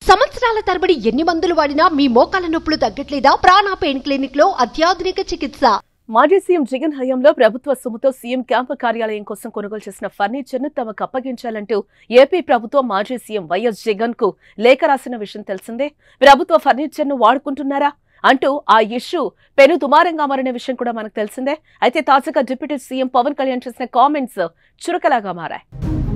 సంవత్సరాల తరబడి ఎన్ని మందులు వాడినా మీ మోకాల నొప్పులు తగ్గట్లేదా ప్రాణ పెయిన్ క్లినిక్ లో అత్యాధునిక చికిత్స మాజీ సీఎం జగన్ హయాంలో ప్రభుత్వ సొమ్ముతో సీఎం క్యాంపు కార్యాలయం కోసం కొనుగోలు చేసిన ఫర్నిచర్ ను తమకు అప్పగించాలంటూ ఏపీ ప్రభుత్వం మాజీ సీఎం వైఎస్ జగన్ కు లేఖ రాసిన విషయం తెలిసిందే ప్రభుత్వ ఫర్నిచర్ ను వాడుకుంటున్నారా అంటూ ఆ ఇష్యూ పెను దుమారంగా మారిన విషయం కూడా మనకు తెలిసిందే అయితే తాజాగా డిప్యూటీ సీఎం పవన్ కళ్యాణ్ చేసిన కామెంట్స్ చురకలాగా మారాయి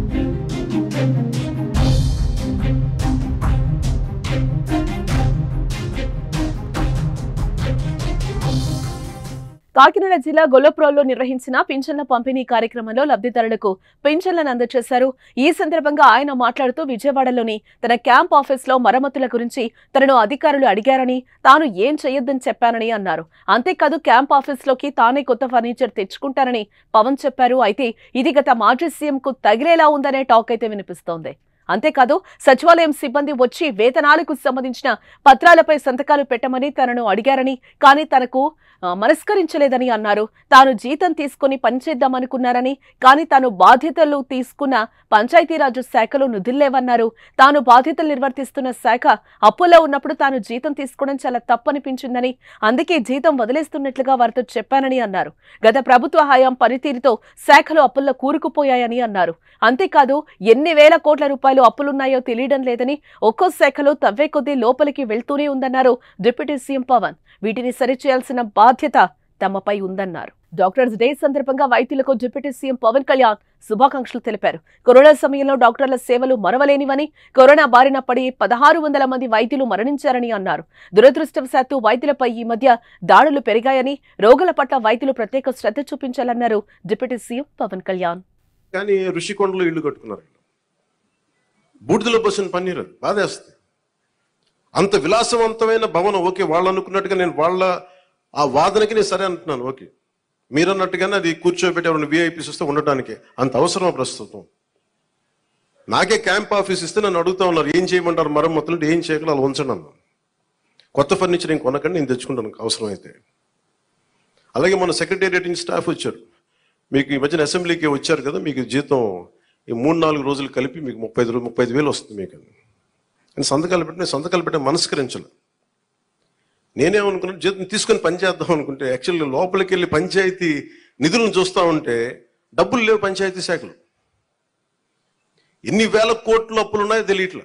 కాకినాడ జిల్లా గొల్లపురంలో నిర్వహించిన పింఛన్ల పంపిణీ కార్యక్రమంలో లబ్ధిదారులకు పింఛన్లను అందజేశారు ఈ సందర్భంగా ఆయన మాట్లాడుతూ విజయవాడలోని తన క్యాంప్ ఆఫీస్ లో మరమ్మతుల గురించి తనను అధికారులు అడిగారని తాను ఏం చేయొద్దని చెప్పానని అన్నారు అంతేకాదు క్యాంప్ ఆఫీస్ లోకి తానే కొత్త ఫర్నిచర్ తెచ్చుకుంటానని పవన్ చెప్పారు అయితే ఇది గత మాజీ సీఎం కు తగిలేలా ఉందనే టాక్ అయితే వినిపిస్తోంది అంతేకాదు సచివాలయం సిబ్బంది వచ్చి వేతనాలకు సంబంధించిన పత్రాలపై సంతకాలు పెట్టమని తనను అడిగారని కానీ తనకు ఆ, మనస్కరించలేదని అన్నారు తాను జీతం తీసుకుని పనిచేద్దామనుకున్నారని కానీ తాను బాధ్యతలు తీసుకున్న పంచాయతీరాజ్ శాఖలో నిధుల్లేవన్నారు తాను బాధ్యతలు నిర్వర్తిస్తున్న శాఖ అప్పుల్లో ఉన్నప్పుడు తాను జీతం తీసుకోవడం చాలా తప్పనిపించిందని అందుకే జీతం వదిలేస్తున్నట్లుగా వారితో చెప్పానని అన్నారు గత ప్రభుత్వ హయాం పనితీరుతో శాఖలు అప్పుల్లో కూరుకుపోయాయని అన్నారు అంతేకాదు ఎన్ని వేల కోట్ల రూపాయలు అప్పులున్నాయో తెలియడం లేదని ఒక్కో శాఖలో తవ్వే కొద్దీ లోపలికి వెళ్తూనే ఉందన్నారు డిప్యూటీ సీఎం పవన్ వీటిని సరిచేయాల్సిన బాధ్యత తమపై ఉందన్నారు డాక్టర్స్ డే సందర్భంగా వైద్యులకు డిప్యూటీ సీఎం పవన్ కళ్యాణ్ శుభాకాంక్షలు తెలిపారు కరోనా సమయంలో డాక్టర్ల సేవలు మరవలేనివని కరోనా బారిన పడి పదహారు వందల మంది వైద్యులు మరణించారని అన్నారు దురదృష్టవశాత్తు వైద్యులపై ఈ మధ్య దాడులు పెరిగాయని రోగుల పట్ల వైద్యులు ప్రత్యేక శ్రద్ధ చూపించాలన్నారు డిప్యూటీ సీఎం పవన్ కళ్యాణ్ కానీ ఋషికొండలో ఇల్లు కట్టుకున్నారు బూడిదలో పోసిన పన్నీరు అది బాధేస్తుంది అంత విలాసవంతమైన భవనం ఓకే వాళ్ళు అనుకున్నట్టుగా నేను వాళ్ళ ఆ వాదనకి నేను సరే అంటున్నాను ఓకే మీరు అన్నట్టుగానే అది కూర్చోబెట్టి ఎవరైనా విఐపీస్ వస్తే ఉండటానికి అంత అవసరం ప్రస్తుతం నాకే క్యాంప్ ఆఫీస్ ఇస్తే నన్ను అడుగుతా ఉన్నారు ఏం చేయమంటారు మరమ్మతులు అంటే ఏం చేయగల అలా ఉంచండి అన్నాను కొత్త ఫర్నిచర్ ఏం కొనకండి నేను తెచ్చుకుంటాను అవసరమైతే అలాగే మన సెక్రటేరియట్ నుంచి స్టాఫ్ వచ్చారు మీకు ఈ మధ్యన అసెంబ్లీకి వచ్చారు కదా మీకు జీతం ఈ మూడు నాలుగు రోజులు కలిపి మీకు ముప్పై ఐదు రూ- ముప్పై ఐదు వేలు వస్తుంది మీకు నేను సంతకాలు పెట్టి నేను సంతకాలు పెట్టే మనస్కరించలే నేనేమనుకున్నాను జీతం తీసుకొని పని చేద్దాం అనుకుంటే యాక్చువల్లీ లోపలికి వెళ్ళి పంచాయతీ నిధులను చూస్తా ఉంటే డబ్బులు లేవు పంచాయతీ శాఖలు ఎన్ని వేల కోట్ల అప్పులు ఉన్నాయో తెలియట్లా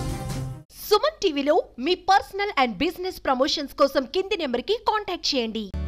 సుమన్ టీవీలో మీ పర్సనల్ అండ్ బిజినెస్ ప్రమోషన్స్ కోసం కింది నెంబర్ కి కాంటాక్ట్ చేయండి